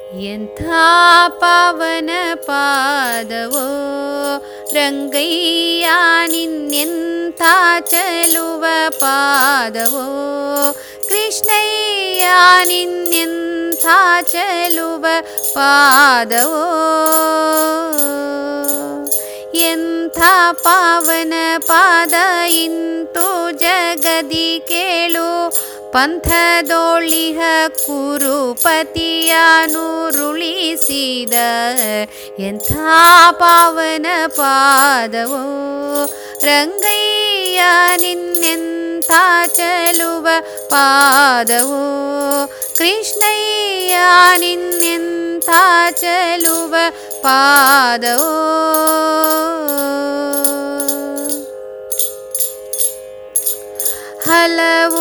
ಎಂಥ ಪಾವನ ಪಾದವೋ ರಂಗಯ್ಯ ನಿನ್ನೆಂಥ ಚಲುವ ಪಾದವೋ ಕೃಷ್ಣಯ್ಯ ನಿನ್ನೆಂಥ ಚಲುವ ಪಾದವೋ ಎಂಥ ಪಾವನ ಪಾದ ಇಂತು ಜಗದಿ ಕೇಳು ಪಂಥದೋಳಿಹ ಕುರುಪತಿಯನುರುಳಿಸಿದ ಎಂಥ ಪಾವನ ಪಾದವೋ ರಂಗಯ್ಯ ನಿನ್ನೆಂಥ ಚಲುವ ಪಾದವೋ ಕೃಷ್ಣಯ್ಯ ನಿನ್ನೆಂಥ ಚಲುವ ಪಾದವೋ ಹಲವು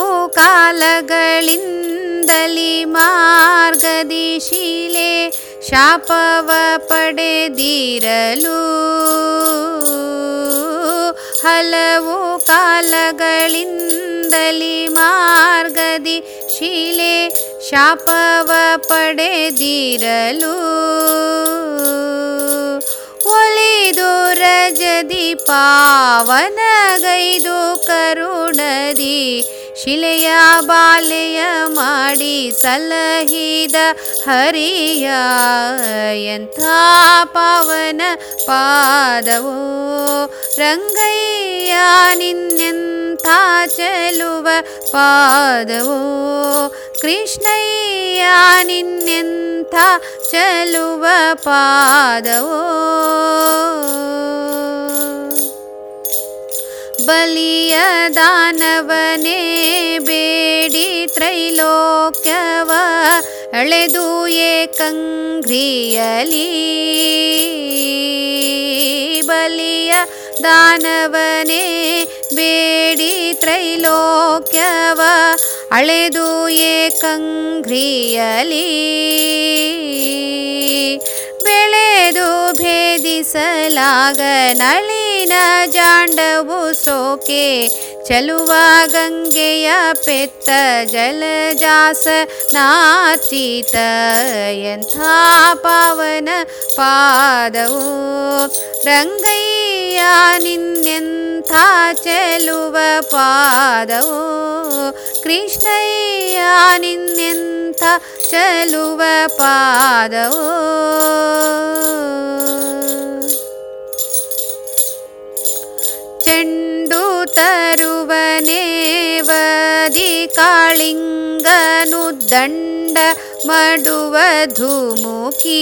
ಕಾಲಗಳಿಂದಲಿ ಮಾರ್ಗದಿ ಶೀಲೆ ಶಾಪವ ಪಡೆದಿರಲು ಹಲವು ಕಾಲಗಳಿಂದಲಿ ಮಾರ್ಗದಿ ಶೀಲೆ ಶಾಪವ ಪಡೆದಿರಲು ಒಲಿದು ರಜದಿ ಪಾವನಗೈದು ಕರುಣದಿ ಶಿಲೆಯ ಬಾಲೆಯ ಮಾಡಿ ಸಲಹಿದ ಹರಿಯ ಎಂಥ ಪಾವನ ಪಾದವೋ ರಂಗಯ್ಯ ನಿನ್ನೆಂಥ ಚೆಲುವ ಪಾದವೋ ಕೃಷ್ಣಯ್ಯ ನಿನ್ನೆಂಥ ಚೆಲುವ ಪಾದವೋ ಬಲಿಯ ದಾನವನೇ ಬೇಡಿ ತ್ರೈಲೋಕ್ಯವ ಅಳೆದು ಏಕಂಘ್ರಿಯಲಿ ಬಲಿಯ ದಾನವನೇ ಬೇಡಿ ತ್ರೈಲೋಕ್ಯವ ಅಳೆದು ಏಕಂಘ್ರಿಯಲಿ ಬೆಳೆದು ಭೇದಿಸಲಾಗ ನಳಿನ ಜಾಂಡವು ಸೋಕೆ ಚಲುವ ಗಂಗೆಯ ಪೆತ್ತ ಜಲಜಾಸ ನಾಚಿತ ಎಂಥ ಪಾವನ ಪಾದವು ರಂಗಯ್ಯ ನಿನ್ನೆಂಥ ಚೆಲುವ ಪಾದವು ಕೃಷ್ಣಯ್ಯ ನಿನ್ನೆಂಥ ಚಲುವ ಪಾದವು ಚೆಂಡು ತರುವನೇ ವದಿ ಕಾಳಿಂಗನು ದಂಡ ಮಡುವ ಧುಮುಕಿ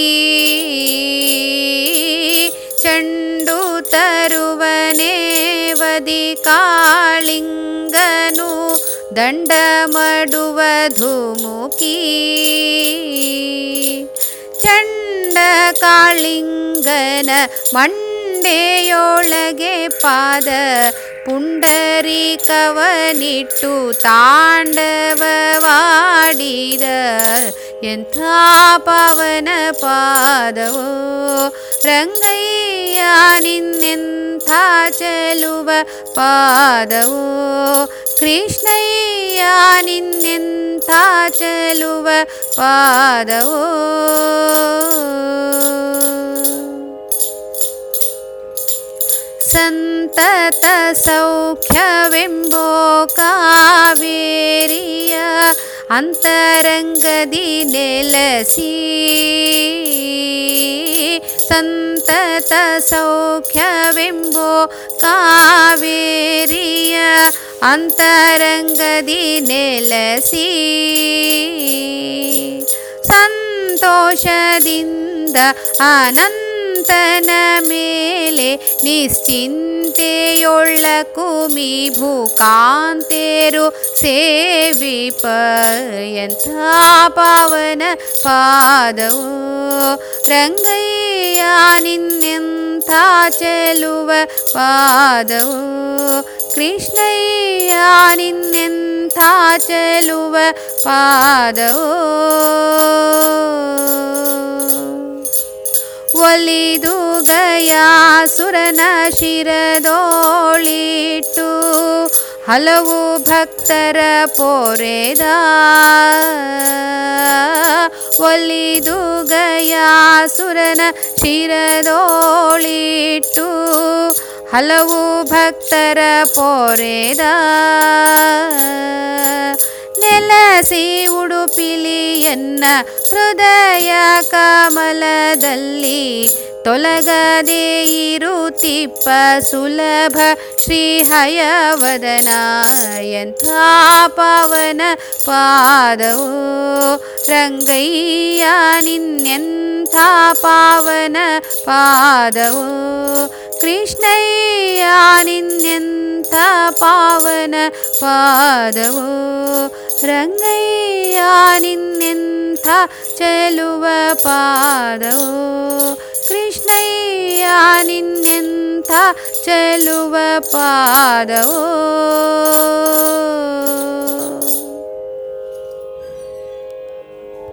ಚೆಂಡು ತರುವನೇ ವದಿ ಕಾಳಿಂಗನು ದಂಡ ಮಡುವ ಧುಮುಕಿ ಚಂಡ ಕಾಳಿಂಗನ ಮಂಡೆಯೊಳಗೆ ಪಾದ ಪುಂಡರೀಕವನಿಟ್ಟು ತಾಂಡವವಾಡಿದ ಎಂಥ ಪಾವನ ಪಾದವೋ ರಂಗಯ್ಯ ನಿನ್ನೆಂಥ ಚಲುವ ಪಾದವೋ ಕೃಷ್ಣಯ್ಯ ನಿನ್ನೆಂಥ ಚಲುವ ಪಾದವೋ ಸಂತತ ಸೌಖ್ಯವೆಂಬೋ ಕಾವೇರಿಯ ಅಂತರಂಗದಿ ನೆಲಸಿ ಸಂತತ ಸೌಖ್ಯವೆಂಬೋ ಕಾವೇರಿಯ ಅಂತರಂಗದಿ ನೆಲಸಿ ಸಂತೋಷದಿಂದ ಆನಂದನ ಮೇಲೆ ನಿಶ್ಚಿಂತೆಯೊಳ್ಳ ಕುಮಿ ಭೂಕಾಂತೇರು ಸೇವಿಪ ಎಂಥ ಪಾವನ ಪಾದವು ರಂಗಯ್ಯ ನಿನ್ನೆಂಥ ಚೆಲುವ ಪಾದವು ಕೃಷ್ಣಯ್ಯ ನಿನ್ನೆಂಥ ಚೆಲುವ ಪಾದವು ಒಲಿದು ಗಯಾಸುರನ ಶಿರದೋಳಿಟ್ಟು ಹಲವು ಭಕ್ತರ ಪೋರೆದ ಒಲಿದು ಗಯಾಸುರನ ಶಿರದೋಳಿಟ್ಟು ಹಲವು ಭಕ್ತರ ಪೋರೆದ ನೆಲಸಿ ಉಡುಪಿಲಿಯನ್ನ ಹೃದಯ ಕಮಲದಲ್ಲಿ ತೊಲಗದೆ ಇರುತ್ತಿಪ್ಪ ಸುಲಭ ಶ್ರೀಹಯವದನ ಎಂಥ ಪಾವನ ಪಾದವು ರಂಗಯ್ಯ ನಿನ್ನೆಂಥ ಪಾವನ ಪಾದವು ಕೃಷ್ಣಯ್ಯ ನಿನ್ನೆಂಥ ಪಾವನ ಪಾದವು ರಂಗಯ್ಯ ನಿನ್ನೆಂಥ ಚೆಲುವ ಪಾದವು ಕೃಷ್ಣಯ್ಯ ನಿನ್ನೆಂಥ ಚೆಲುವ ಪಾದವು